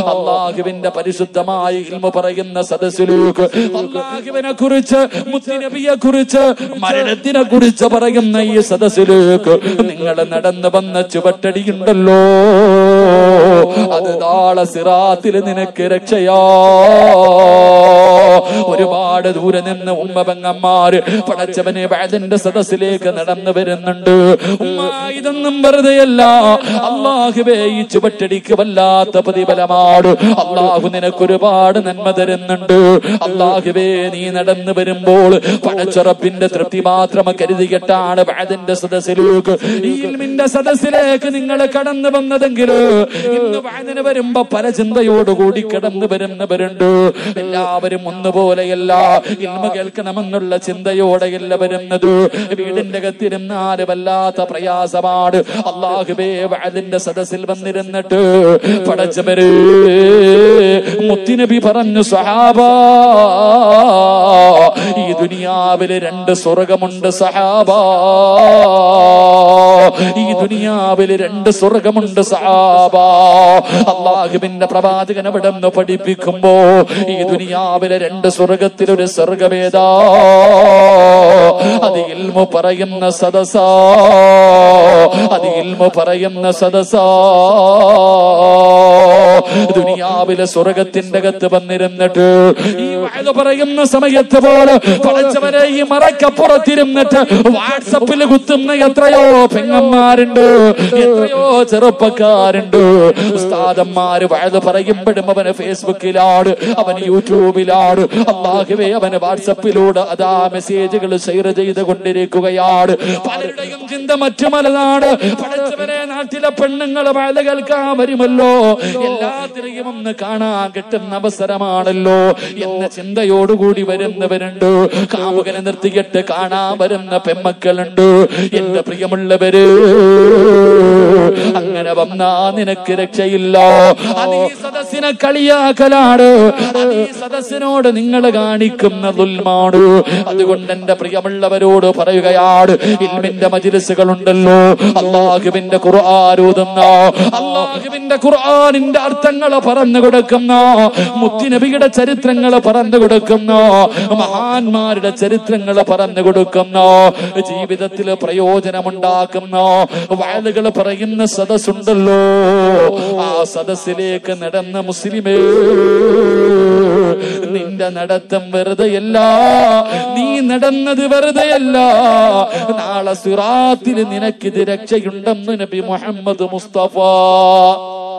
അള്ളാഹുവിന്റെ പരിശുദ്ധമായ ഇൽമ പറയുന്ന സദസ്സിലേക്ക് അള്ളാഹുവിനെ കുറിച്ച് മുത്തിനബിയെ കുറിച്ച് മരണത്തിനെ കുറിച്ച് പറയുന്ന ഈ സദസ്സിലേക്ക് നിങ്ങൾ നടന്നു വന്ന ചുവട്ടടിയുണ്ടല്ലോ അത് നാളെ സിറാത്തിൽ നിനക്ക് രക്ഷയാ ഒരുപാട് ദൂരെ നിന്ന് ഉമ്മ പെങ്ങന്മാര് പടച്ചവനെ വാതിന്റെ സദസ്സിലേക്ക് നടന്നു വരുന്നുണ്ട് ഉമ്മ ഇതൊന്നും വെറുതെയല്ല അള്ളാഹുവേ ഈ ചുവട്ടടിക്ക് വല്ലാത്ത പ്രതിഫലമാണ് അള്ളാഹു നിനക്ക് ഒരുപാട് നന്മ തരുന്നുണ്ട് അള്ളാഹുവേ നീ നടന്നു വരുമ്പോൾ പടച്ചുറപ്പിന്റെ തൃപ്തി മാത്രം കരുതിയിട്ടാണ് വാതിന്റെ സദസ്സിലേക്ക് ഈ ഇൽമിന്റെ സദസ്സിലേക്ക് നിങ്ങൾ കടന്നു വന്നതെങ്കിൽ ഇന്ന് വാതിന് വരുമ്പോ പല ചിന്തയോടുകൂടി കടന്നു വരുന്നവരുണ്ട് എല്ലാവരും ഒന്നുപോലെയല്ല ഇൽമ കേൾക്കണമെന്നുള്ള ചിന്തയോടെയല്ല വരുന്നത് വീടിന്റെ അകത്തിരുന്നാല് വല്ലാത്ത പ്രയാസമാണ് അള്ളാഹുബേ വാതിന്റെ സദസ്സിൽ വന്നിരുന്നിട്ട് പടച്ചവര് മുത്തിനബി പറഞ്ഞു സഹാബ ഈ ദുനിയാവില് രണ്ട് സ്വർഗമുണ്ട് സഹാബ ഈ ദുനിയാവില് രണ്ട് സ്വർഗമുണ്ട് സഹാബ അള്ളാഹുവിന്റെ പ്രവാചകൻ അവിടെ നിന്ന് പഠിപ്പിക്കുമ്പോ ഈ ദുനിയാവിലെ രണ്ട് സ്വർഗത്തിലൊരു സ്വർഗമേതാ അത് ഇൽമു പറയുന്ന സദസാ അത് ഇൽമു പറയുന്ന സദസാ ദുനിയാവിലെ സ്വർഗത്തിന്റെ അകത്ത് വന്നിരുന്നിട്ട് ഈ വയത് പറയുന്ന സമയത്ത് പോലെ പഠിച്ചവരെ ഈ മറക്കപ്പുറത്തിരുന്നിട്ട് വാട്സപ്പിൽ കുത്തുന്ന എത്രയോ പെങ്ങന്മാരുണ്ട് എത്രയോ ചെറുപ്പക്കാരുണ്ട് ഉസ്താദന്മാര് വയത് പറയുമ്പോഴും അവന് ഫേസ്ബുക്കിലാണ് അവൻ യൂട്യൂബിലാണ് അള്ളാഹുവേ അവന് വാട്സപ്പിലൂടെ അതാ മെസ്സേജുകൾ ഷെയർ ചെയ്ത് കൊണ്ടിരിക്കുകയാണ് പലരുടെയും ചിന്ത മറ്റു മലതാണ് പഠിച്ചവരെ നാട്ടിലെ പെണ്ണുങ്ങൾ വയത് കേൾക്കാൻ വരുമല്ലോ എല്ലാത്തിനെയും ഒന്ന് കാണാൻ കിട്ടുന്ന അവസരമാണല്ലോ എന്ന ചിന്തയോടുകൂടി വരുന്നവരുണ്ട് കാമുകനെ നിർത്തിയിട്ട് കാണാൻ വരുന്ന പെമ്മക്കളുണ്ട് എന്റെ പ്രിയമുള്ളവര് അങ്ങനെ വന്നാ നിനക്ക് രക്ഷയില്ല അത് ഈ സദസ്സിനെ കളിയാക്കലാണ് അത് ഈ സദസ്സിനോട് നിങ്ങൾ കാണിക്കുന്ന ദുൽമാണ് അതുകൊണ്ട് എന്റെ പ്രിയമുള്ളവരോട് പറയുകയാണ് ഇൽമിന്റെ മജിലിസുകൾ ഉണ്ടല്ലോ അള്ളാഹുവിന്റെ ഖുർആാനൂതുന്ന അള്ളാഹുവിന്റെ ഖുർആാനിന്റെ അർത്ഥങ്ങൾ പറഞ്ഞു കൊടുക്കുന്ന മുത്തിനബിയുടെ ചരിത്രങ്ങൾ പറഞ്ഞു കൊടുക്കുന്ന മഹാന്മാരുടെ ചരിത്രങ്ങൾ പറഞ്ഞു കൊടുക്കുന്ന ജീവിതത്തിൽ പ്രയോജനമുണ്ടാക്കുന്ന വയലുകൾ പറയുന്ന സദസ്സുണ്ടല്ലോ ആ സദസ്സിലേക്ക് നടന്ന മുസ്ലിമേ നിന്റെ നടത്തം വെറുതെയല്ല നീ നടന്നത് വെറുതെയല്ല നാളെ സുറാത്തിൽ നിനക്കിത് രക്ഷയുണ്ടെന്ന് നബി മുഹമ്മദ് മുസ്തഫ